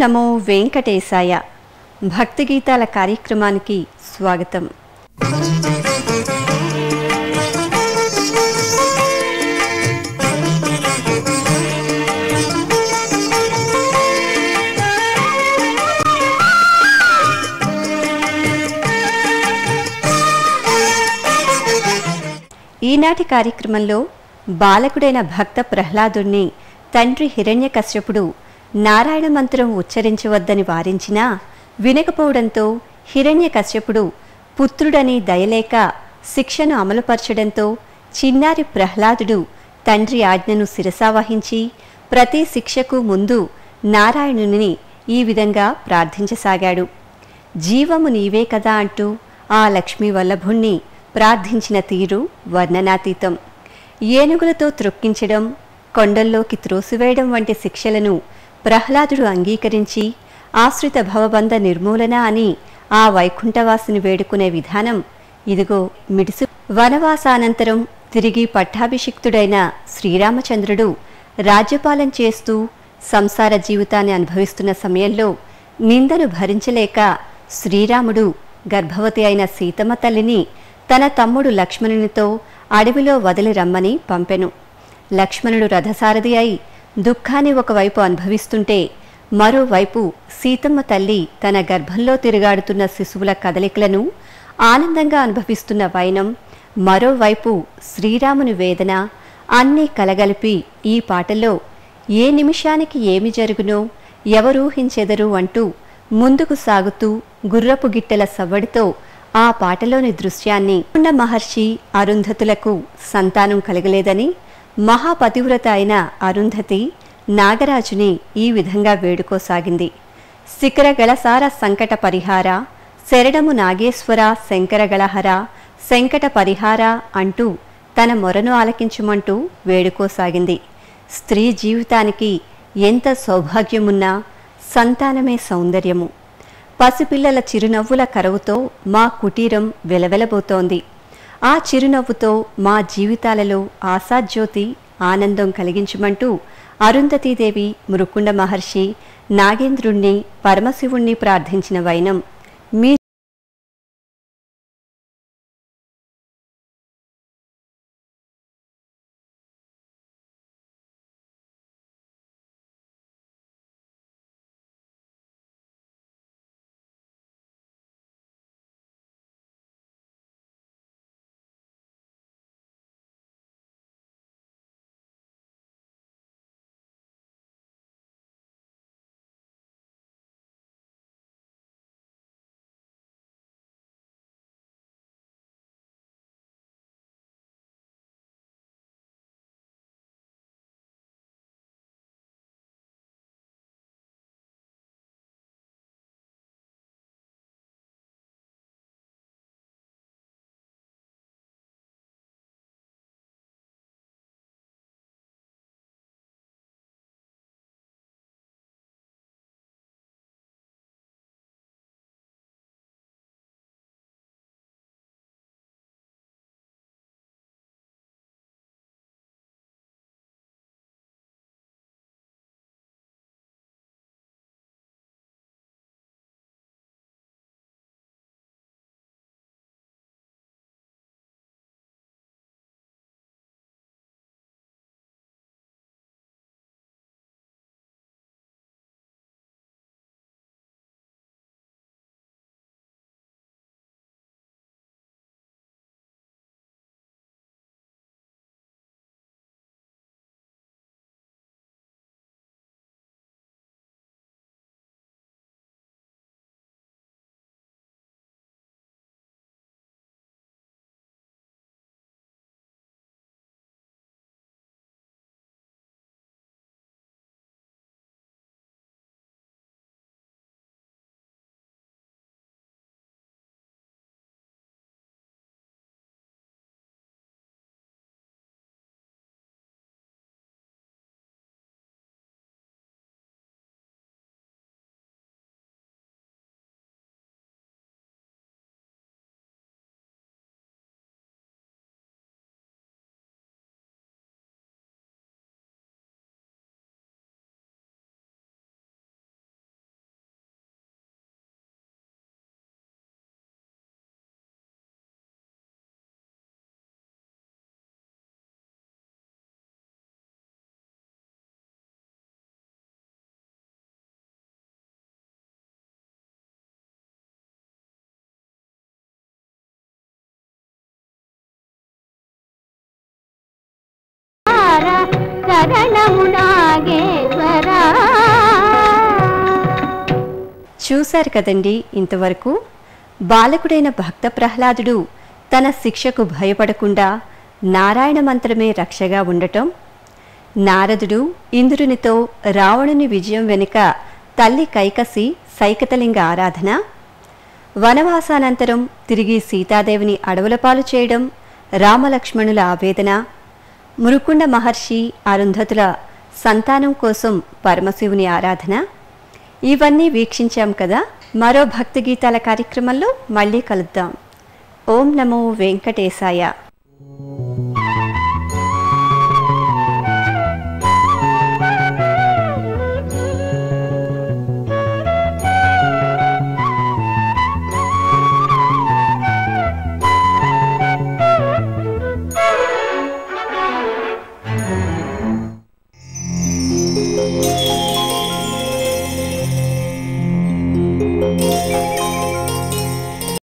నమో వెంకటేశాయ భక్తి గీతాల కార్యక్రమానికి స్వాగతం ఈనాటి కార్యక్రమంలో బాలకుడైన భక్త ప్రహ్లాదుణ్ణి తండ్రి హిరణ్యకశ్యపుడు నారాయణ మంత్రం ఉచ్చరించవద్దని వారించినా వినకపోవడంతో హిరణ్యకశ్యపుడు పుత్రుడని దయలేక శిక్షను అమలుపరచడంతో చిన్నారి ప్రహ్లాదుడు తండ్రి ఆజ్ఞను శిరసావహించి ప్రతి శిక్షకు ముందు నారాయణుని ఈ విధంగా ప్రార్థించసాగాడు జీవము నీవే కదా అంటూ ఆ లక్ష్మీ వల్లభుణ్ణి ప్రార్థించిన తీరు వర్ణనాతీతం ఏనుగులతో త్రొక్కించడం కొండల్లోకి త్రోసివేయడం వంటి శిక్షలను ప్రహ్లాదుడు అంగీకరించి ఆశ్రిత భవబంధ నిర్మూలన అని ఆ వైకుంఠవాసిని వేడుకునే విధానం ఇదిగో మిడిసు వనవాసానంతరం తిరిగి పట్టాభిషిక్తుడైన శ్రీరామచంద్రుడు రాజ్యపాలన చేస్తూ సంసార జీవితాన్ని అనుభవిస్తున్న సమయంలో నిందను భరించలేక శ్రీరాముడు గర్భవతి అయిన సీతమ్మ తల్లిని తన తమ్ముడు లక్ష్మణునితో అడవిలో వదిలి రమ్మని పంపెను లక్ష్మణుడు రథసారథి అయి దుఃఖాన్ని ఒకవైపు అనుభవిస్తుంటే మరోవైపు సీతమ్మ తల్లి తన గర్భంలో తిరుగాడుతున్న శిశువుల కదలికలను ఆనందంగా అనుభవిస్తున్న వైనం మరోవైపు శ్రీరాముని వేదన అన్నీ కలగలిపి ఈ పాటలో ఏ నిమిషానికి ఏమి జరుగునో ఎవరూహించెదరు అంటూ ముందుకు సాగుతూ గుర్రపు గిట్టెల సవ్వడితో ఆ పాటలోని దృశ్యాన్ని ఉన్న మహర్షి అరుంధతులకు సంతానం కలగలేదని మహాపతివ్రత అయిన అరుంధతి నాగరాజుని ఈ విధంగా వేడుకోసాగింది శిఖర గళసార సంకట పరిహార శరణము నాగేశ్వర శంకరగళహర శంకట పరిహార అంటూ తన మొరను ఆలకించమంటూ వేడుకోసాగింది స్త్రీ జీవితానికి ఎంత సౌభాగ్యమున్నా సంతానమే సౌందర్యము పసిపిల్లల చిరునవ్వుల కరువుతో మా కుటీరం వెలవెలబోతోంది ఆ చిరునవ్వుతో మా జీవితాలలో ఆశాజ్యోతి ఆనందం కలిగించమంటూ అరుంధతీదేవి మృకుండ మహర్షి నాగేంద్రుణ్ణి పరమశివుణ్ణి ప్రార్థించిన వైనం మీ శరణము నాగేశ్వరా చూశారు కదండి ఇంతవరకు బాలకుడైన భక్త ప్రహ్లాదుడు తన శిక్షకు భయపడకుండా నారాయణ మంత్రమే రక్షగా ఉండటం నారదుడు ఇంద్రునితో రావణుని విజయం వెనుక తల్లి కైకసి సైకతలింగ ఆరాధన వనవాసానంతరం తిరిగి సీతాదేవిని అడవుల పాలు చేయడం రామలక్ష్మణుల ఆవేదన మురుకుండ మహర్షి అరుంధతుల సంతానం కోసం పరమశివుని ఆరాధన ఇవన్నీ వీక్షించాం కదా మరో భక్తి గీతాల కార్యక్రమంలో మళ్ళీ కలుద్దాం ఓం నమో వెంకటేశాయ ఆ